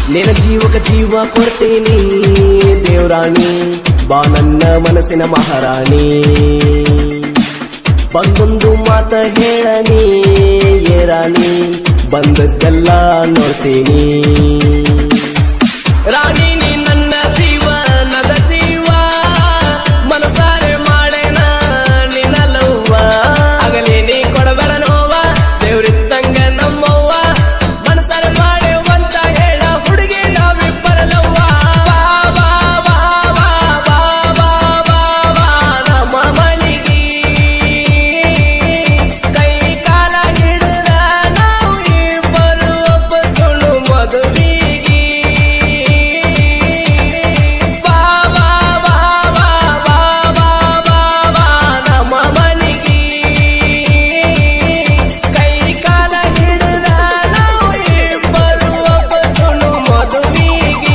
ನಿನ ಜೀವಕ ಜೀವ ಕೊಡ್ತೀನಿ ದೇವರಾಣಿ ಬಾ ನನ್ನ ಮನಸ್ಸಿನ ಮಹಾರಾಣಿ ಬಂದೊಂದು ಮಾತ ಹೇಳನಿ ಏ ರಾಣಿ ಬಂದದ್ದೆಲ್ಲ ನೋಡ್ತೀನಿ ರಾಣಿ ನೀ ನನ್ನ ಜೀವ ನದ ಜೀವ ಮನಸಾರೆ ಮಾಡೇನ ನಿನ್ನ ಲವ್ವ ಆಗಲಿ ನೀ ಕೊಡಬೇಡ ನೋವ ದೇವ್ರಿದ್ದಂಗ ನಮ್ಮವ್ವ ಮನಸಾರೆ ಮಾಡೇವಂತ ಹೇಳ ಹುಡುಗಿ ನಾವಿಬ್ಬರ ಲವ್ವ ಬಾ ಬಾ ಬಾ ಬಾ ಬಾ ಬಾ ಬಾ ಬಾ ನಮ್ಮ ಮನಿಗಿ ಕೈ ಕಾಲ ಹಿಡಿದ ನಾವು ಇಬ್ಬರು ಒಬ್ಬರು ಮದುವಿಗಿ ಬಾ ಬಾ ಬಾ ಬಾ ಬಾ ಬಾ ಬಾ ಬಾ ನಮ್ಮ ಮನಿಗಿ ಕೈ ಕಾಲ ಹಿಡಿದ ನಾವು ಇಬ್ಬರು ಒಬ್ಬರು ಮದುವಿಗಿ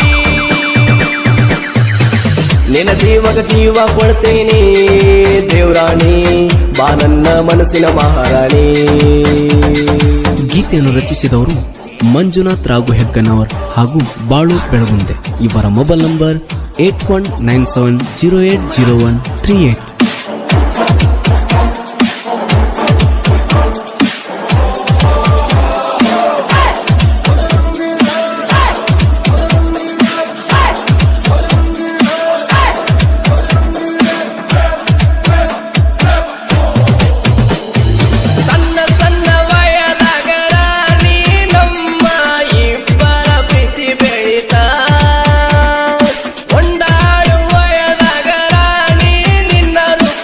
ನಿನ್ನ ಜೀವಗ ಜೀವ ಕೊಡ್ತೇನೆ ದೇವರಾಣಿ ಬಾ ನನ್ನ ಮನಸ್ಸಿನ ಮಹಾರಾಣಿ ಗೀತೆಯನ್ನು ರಚಿಸಿದವರು ಮಂಜುನಾಥ್ ರಾಘು ಹೆಗ್ಗನವರ್ ಹಾಗೂ ಬಾಳು ಬೆಳಗುಂದೆ ಇವರ mobile number eight one nine seven zero eight zero one three eight ಸಣ್ಣ ಸಣ್ಣ ವಯದಾಗ ರಾಣಿ ನಮ್ಮ ಇಬ್ಬರ ಪ್ರೀತಿ ಬೆಳಿತ ಒಂದಾಡು ವಯದಾಗ ರಾಣಿ ನಿನ್ನ ರೂಪ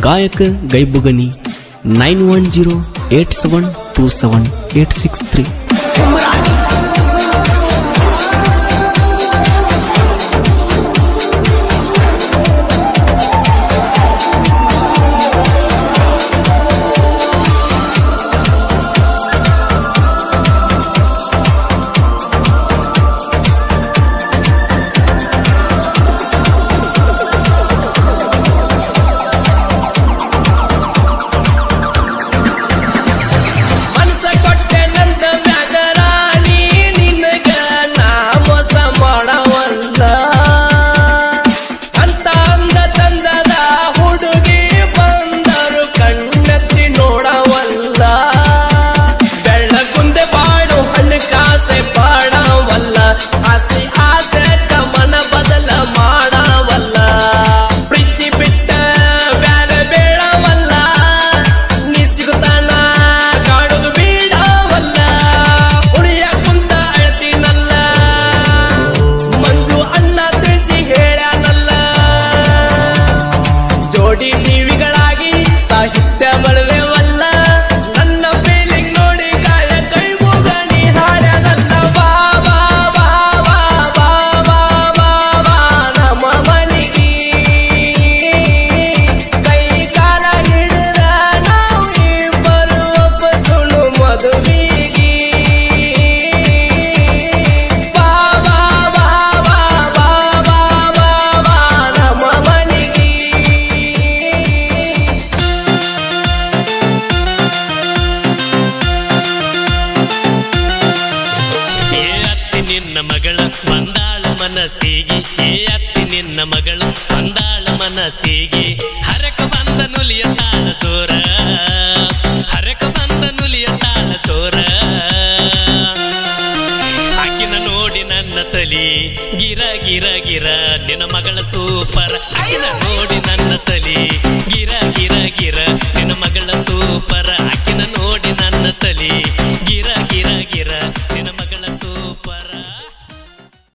ಗಾಯಕ ಗೈಬುಗನಿ nine one zero eight seven two seven eight six three ಮನಸ ಕೊಟ್ಟೆ ನಂದ ಮ್ಯಾಗರಾಣಿ ನಿನಗ ನಾ ಮೋಸ ಮಾಡವಲ್ಲ ಅಂತ ಅಂದ ಚಂದದ ಹುಡುಗಿ ಬಂದರು ಕಣ್ಣೆತ್ತಿ ನೋಡವಲ್ಲ ಬೆಳ್ಳಗುಂದೆ ಬಾಳು ಹಣ್ಣು ಕಾಸೆ ಪಾಡವಲ್ಲ ಆಸೆ ಆಸೆ ಮನ ಬದಲ ಮಾಡವಲ್ಲ ಪ್ರೀತಿ ಬಿಟ್ಟ ಬ್ಯಾರೆ ಬೇಡವಲ್ಲ ನೀ ಸಿಗುತ್ತಾನ ಕಾಡುದು ಬೇಡವಲ್ಲ ಉಳಿಯ ಕುಂತ ಅಳ್ತೀನಲ್ಲ ಮಂಜು ಅಣ್ಣ ತಿಳಿಸಿ ಹೇಳ್ಯಾನಲ್ಲ ಜೋಡಿ ಜೀವಿಗಳಾಗಿ ಸಾಹಿತ್ಯ ಬರೆದೇವಲ್ಲ ನನ್ನ ಫೀಲಿಂಗ್ ನೋಡಿ ಗಾಯ ಕೈ ಮುಗಣಿ ಹಾಡ್ಯಾನಲ್ಲ ಬಾ ಬಾ ಬಾ ಬಾ ಬಾ ಬಾ ಬಾ ಬಾ ನಮ್ಮ ಮನಿಗೆ ಕೈ ಕಾಲ ಹಿಡಿದ ನಾವು ಇಬ್ಬರು ಒಪ್ಪಸುಳು ಮದುವೆಗೆ ಬಾ ಬಾ ಬಾ ಬಾ ಬಾ ಬಾ ಬಾ ಬಾ ನಮ್ಮ ಮನಿಗೆ ಏ ಅತ್ತಿ ನಿನ್ನ ಮಗಳ ಬಂದಾಳ ಮನಸ್ಸಿಗೆ ಏ ಅತ್ತಿ ನಿನ್ನ ಮಗಳ ಬಂದಾಳ ಮನಸ್ಸಿಗೆ ಹರಕ ಬಂದ ನುಲಿಯ ತಾಳ ಚೋರ ಹರಕ ಬಂದ ನುಲಿಯ ತಾಳ ಚೋರ ಆಕಿನ ನೋಡಿ ನನ್ನ ತಲಿ ಗಿರ ಗಿರ ಗಿರ ನಿನ್ನ ಮಗಳ ಸೂಪರ್ ಆಕಿನ ನೋಡಿ ನನ್ನ